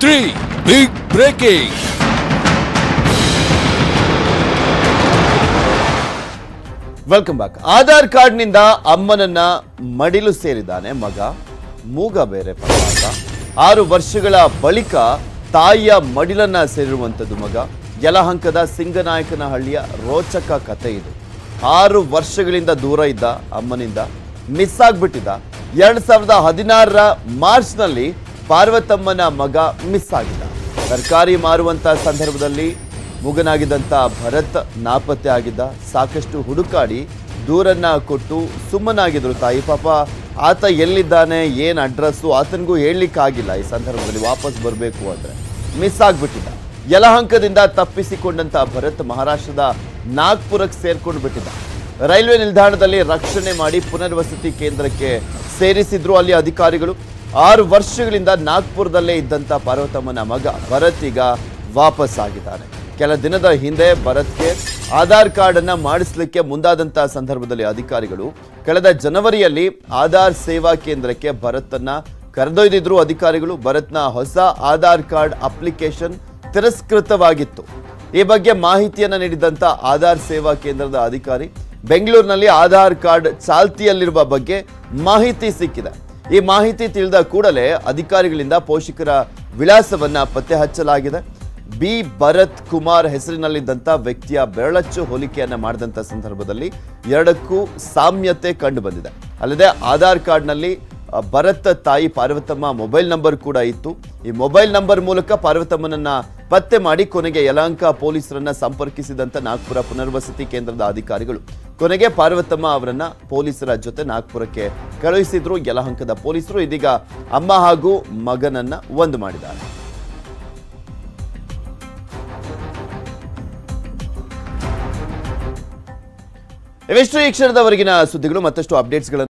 three big breaking welcome back Aadhaar ಕಾರ್ಡ್ನಿಂದ ಅಮ್ಮನನ್ನ ಮಡಿಲು ಸೇರಿದ್ದಾನೆ ಮಗ ಮೂಗ ಬೇರೆ ಪರವಾದ ಆರು ವರ್ಷಗಳ ಬಳಿಕ ತಾಯಿಯ ಮಡಿಲನ್ನ ಸೇರಿರುವಂಥದ್ದು ಮಗ ಯಲಹಂಕದ ಸಿಂಗನಾಯಕನಹಳ್ಳಿಯ ರೋಚಕ ಕಥೆ ಇದು ಆರು ವರ್ಷಗಳಿಂದ ದೂರ ಇದ್ದ ಅಮ್ಮನಿಂದ ಮಿಸ್ ಆಗ್ಬಿಟ್ಟಿದ್ದ ಎರಡ್ ಸಾವಿರದ ಹದಿನಾರರ ಮಾರ್ಚ್ನಲ್ಲಿ ಪಾರ್ವತಮ್ಮನ ಮಗ ಮಿಸ್ ಆಗಿದ್ದ ತರಕಾರಿ ಮಾರುವಂತ ಸಂದರ್ಭದಲ್ಲಿ ಮುಗನಾಗಿದ್ದಂಥ ಭರತ್ ನಾಪತ್ತೆ ಆಗಿದ್ದ ಸಾಕಷ್ಟು ಹುಡುಕಾಡಿ ದೂರನ್ನ ಕೊಟ್ಟು ಸುಮ್ಮನಾಗಿದ್ರು ತಾಯಿ ಪಾಪ ಆತ ಎಲ್ಲಿದ್ದಾನೆ ಏನು ಅಡ್ರೆಸ್ಸು ಆತನಿಗೂ ಹೇಳಲಿಕ್ಕಾಗಿಲ್ಲ ಈ ಸಂದರ್ಭದಲ್ಲಿ ವಾಪಸ್ ಬರಬೇಕು ಅಂದ್ರೆ ಮಿಸ್ ಆಗ್ಬಿಟ್ಟಿದ್ದ ಯಲಹಂಕದಿಂದ ತಪ್ಪಿಸಿಕೊಂಡಂತ ಭರತ್ ಮಹಾರಾಷ್ಟ್ರದ ನಾಗ್ಪುರಕ್ಕೆ ಸೇರ್ಕೊಂಡು ಬಿಟ್ಟಿದ್ದ ರೈಲ್ವೆ ನಿಲ್ದಾಣದಲ್ಲಿ ರಕ್ಷಣೆ ಮಾಡಿ ಪುನರ್ವಸತಿ ಕೇಂದ್ರಕ್ಕೆ ಸೇರಿಸಿದ್ರು ಅಲ್ಲಿ ಅಧಿಕಾರಿಗಳು ಆರು ವರ್ಷಗಳಿಂದ ನಾಗ್ಪುರದಲ್ಲೇ ಇದ್ದಂತ ಪಾರ್ವತಮ್ಮನ ಮಗ ಭರತ್ ಈಗ ವಾಪಸ್ ಆಗಿದ್ದಾನೆ ಕೆಲ ದಿನದ ಹಿಂದೆ ಭರತ್ಗೆ ಆಧಾರ್ ಕಾರ್ಡ್ ಅನ್ನ ಮಾಡಿಸ್ಲಿಕ್ಕೆ ಮುಂದಾದಂತ ಸಂದರ್ಭದಲ್ಲಿ ಅಧಿಕಾರಿಗಳು ಕಳೆದ ಜನವರಿಯಲ್ಲಿ ಆಧಾರ್ ಸೇವಾ ಕೇಂದ್ರಕ್ಕೆ ಭರತ್ನ ಕರೆದೊಯ್ದಿದ್ರು ಅಧಿಕಾರಿಗಳು ಭರತ್ನ ಹೊಸ ಆಧಾರ್ ಕಾರ್ಡ್ ಅಪ್ಲಿಕೇಶನ್ ತಿರಸ್ಕೃತವಾಗಿತ್ತು ಈ ಬಗ್ಗೆ ಮಾಹಿತಿಯನ್ನ ನೀಡಿದಂತ ಆಧಾರ್ ಸೇವಾ ಕೇಂದ್ರದ ಅಧಿಕಾರಿ ಬೆಂಗಳೂರಿನಲ್ಲಿ ಆಧಾರ್ ಕಾರ್ಡ್ ಚಾಲ್ತಿಯಲ್ಲಿರುವ ಬಗ್ಗೆ ಮಾಹಿತಿ ಸಿಕ್ಕಿದೆ ಈ ಮಾಹಿತಿ ತಿಳಿದ ಕೂಡಲೇ ಅಧಿಕಾರಿಗಳಿಂದ ಪೋಷಕರ ವಿಳಾಸವನ್ನ ಪತ್ತೆ ಹಚ್ಚಲಾಗಿದೆ ಬಿ ಭರತ್ ಕುಮಾರ್ ಹೆಸರಿನಲ್ಲಿದ್ದಂಥ ವ್ಯಕ್ತಿಯ ಬೆರಳಚ್ಚು ಹೋಲಿಕೆಯನ್ನ ಮಾಡಿದಂಥ ಸಂದರ್ಭದಲ್ಲಿ ಎರಡಕ್ಕೂ ಸಾಮ್ಯತೆ ಕಂಡು ಬಂದಿದೆ ಅಲ್ಲದೆ ಆಧಾರ್ ಕಾರ್ಡ್ನಲ್ಲಿ ಆ, ಭರತ್ ತಾಯಿ ಪಾರ್ವತಮ್ಮ ಮೊಬೈಲ್ ನಂಬರ್ ಕೂಡ ಇತ್ತು ಈ ಮೊಬೈಲ್ ನಂಬರ್ ಮೂಲಕ ಪಾರ್ವತಮ್ಮನನ್ನ ಪತ್ತೆ ಮಾಡಿ ಕೊನೆಗೆ ಯಲಹಂಕ ಪೊಲೀಸರನ್ನ ಸಂಪರ್ಕಿಸಿದಂತ ನಾಗ್ಪುರ ಪುನರ್ವಸತಿ ಕೇಂದ್ರದ ಅಧಿಕಾರಿಗಳು ಕೊನೆಗೆ ಪಾರ್ವತಮ್ಮ ಅವರನ್ನ ಪೊಲೀಸರ ಜೊತೆ ನಾಗ್ಪುರಕ್ಕೆ ಕಳುಹಿಸಿದ್ರು ಯಲಹಂಕದ ಪೊಲೀಸರು ಇದೀಗ ಅಮ್ಮ ಹಾಗೂ ಮಗನನ್ನ ಒಂದು ಮಾಡಿದ್ದಾರೆ ಇವೆಷ್ಟು ಈ ಕ್ಷಣದವರೆಗಿನ ಸುದ್ದಿಗಳು ಮತ್ತಷ್ಟು ಅಪ್ಡೇಟ್ಸ್ಗಳನ್ನು